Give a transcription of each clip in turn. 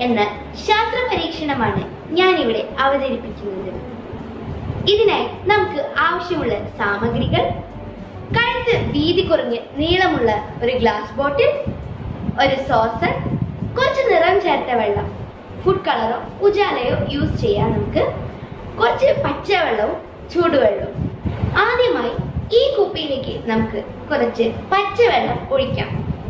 എന്ന ശാസ്ത്ര പരീക്ഷണമാണ് ഞാനിവിടെ അവതരിപ്പിക്കുന്നത് ഇതിനായി നമുക്ക് ആവശ്യമുള്ള സാമഗ്രികൾ കഴുത്ത് വീതി കുറഞ്ഞ് നീളമുള്ള ഒരു ഗ്ലാസ് ബോട്ടിൽ ഒരു സോസർ കുറച്ച് നിറം ചേർത്ത വെള്ളം ഫുഡ് കളറോ ഉജാലയോ യൂസ് ചെയ്യാം നമുക്ക് കുറച്ച് പച്ചവെള്ളവും ചൂടുവെള്ളവും ആദ്യമായി ഈ കുപ്പിയിലേക്ക് നമുക്ക് കുറച്ച് പച്ചവെള്ളം ഒഴിക്കാം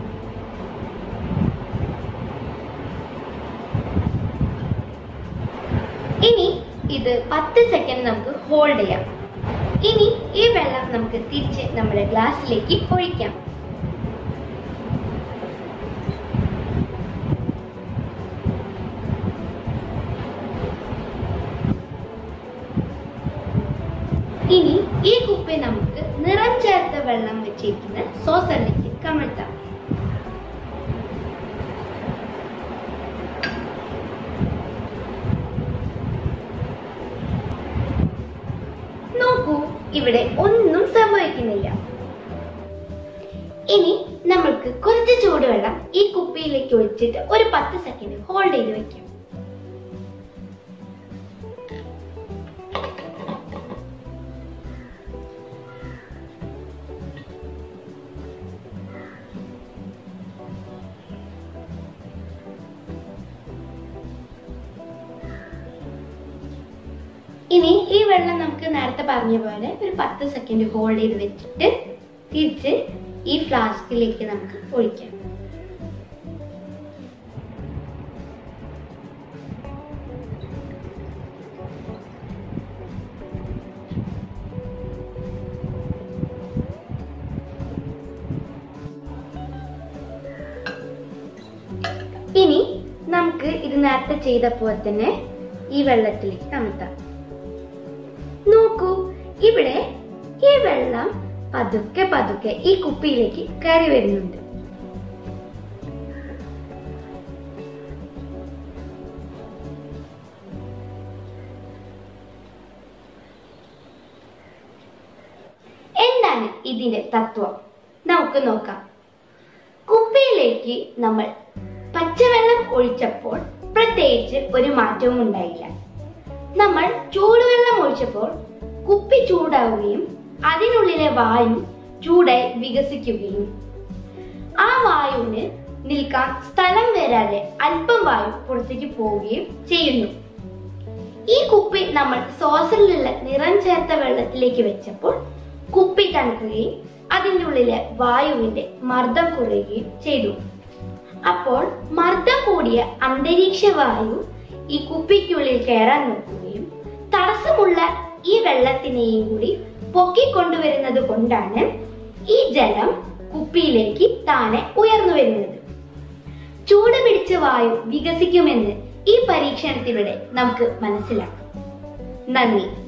ഇനി ഇത് പത്ത് സെക്കൻഡ് നമുക്ക് ഹോൾഡ് ചെയ്യാം ഇനി ഈ വെള്ളം നമുക്ക് തിരിച്ച് നമ്മുടെ ഗ്ലാസ്സിലേക്ക് ഒഴിക്കാം ഇനി ഈ കുപ്പി നമുക്ക് നിറം ചേർത്ത വെള്ളം വെച്ചിരിക്കുന്ന സോസറിലേക്ക് കമഴ്ത്താം നോക്കൂ ഇവിടെ ഒന്നും സംഭവിക്കുന്നില്ല ഇനി നമ്മൾക്ക് കുറച്ച് ചൂടുവെള്ളം ഈ കുപ്പിയിലേക്ക് ഒഴിച്ചിട്ട് ഒരു പത്ത് സെക്കൻഡ് ഹോൾഡ് ചെയ്ത് വെക്കാം ഇനി ഈ വെള്ളം നമുക്ക് നേരത്തെ പറഞ്ഞ പോലെ ഒരു പത്ത് സെക്കൻഡ് ഹോൾഡ് ചെയ്ത് വെച്ചിട്ട് തിരിച്ച് ഈ ഫ്ലാസ്കിലേക്ക് നമുക്ക് ഒഴിക്കാം ഇനി നമുക്ക് ഇത് നേരത്തെ ചെയ്ത പോലെ തന്നെ ഈ വെള്ളത്തിലേക്ക് കമത്താം നോക്കൂ ഇവിടെ ഈ വെള്ളം പതുക്കെ പതുക്കെ ഈ കുപ്പിയിലേക്ക് കയറി വരുന്നുണ്ട് എന്താണ് ഇതിന്റെ തത്വം നമുക്ക് നോക്കാം കുപ്പിയിലേക്ക് നമ്മൾ പച്ചവെള്ളം ഒഴിച്ചപ്പോൾ പ്രത്യേകിച്ച് ഒരു മാറ്റവും ഉണ്ടായില്ല നമ്മൾ ചൂടുവെള്ളം ഒഴിച്ചപ്പോൾ കുപ്പി ചൂടാവുകയും അതിനുള്ളിലെ വായു ചൂടായി വികസിക്കുകയും ആ വായുവിന് നിൽക്കാൻ സ്ഥലം വരാതെ അല്പം വായു പുറത്തേക്ക് പോവുകയും ചെയ്യുന്നു ഈ കുപ്പി നമ്മൾ സോസറിലുള്ള നിറം ചേർത്ത വെള്ളത്തിലേക്ക് വെച്ചപ്പോൾ കുപ്പി തണുക്കുകയും അതിൻ്റെ ഉള്ളിലെ വായുവിന്റെ മർദ്ദം കുറയുകയും ചെയ്തു അപ്പോൾ മർദ്ദം കൂടിയ അന്തരീക്ഷ വായു ഈ കുപ്പിക്കുള്ളിൽ കയറാൻ നോക്കുകയും തടസ്സമുള്ള ഈ വെള്ളത്തിനെയും കൂടി പൊക്കിക്കൊണ്ടുവരുന്നത് കൊണ്ടാണ് ഈ ജലം കുപ്പിയിലേക്ക് താനെ ഉയർന്നു വരുന്നത് ചൂട് പിടിച്ച വായു വികസിക്കുമെന്ന് ഈ പരീക്ഷണത്തിലൂടെ നമുക്ക് മനസ്സിലാക്കാം നന്ദി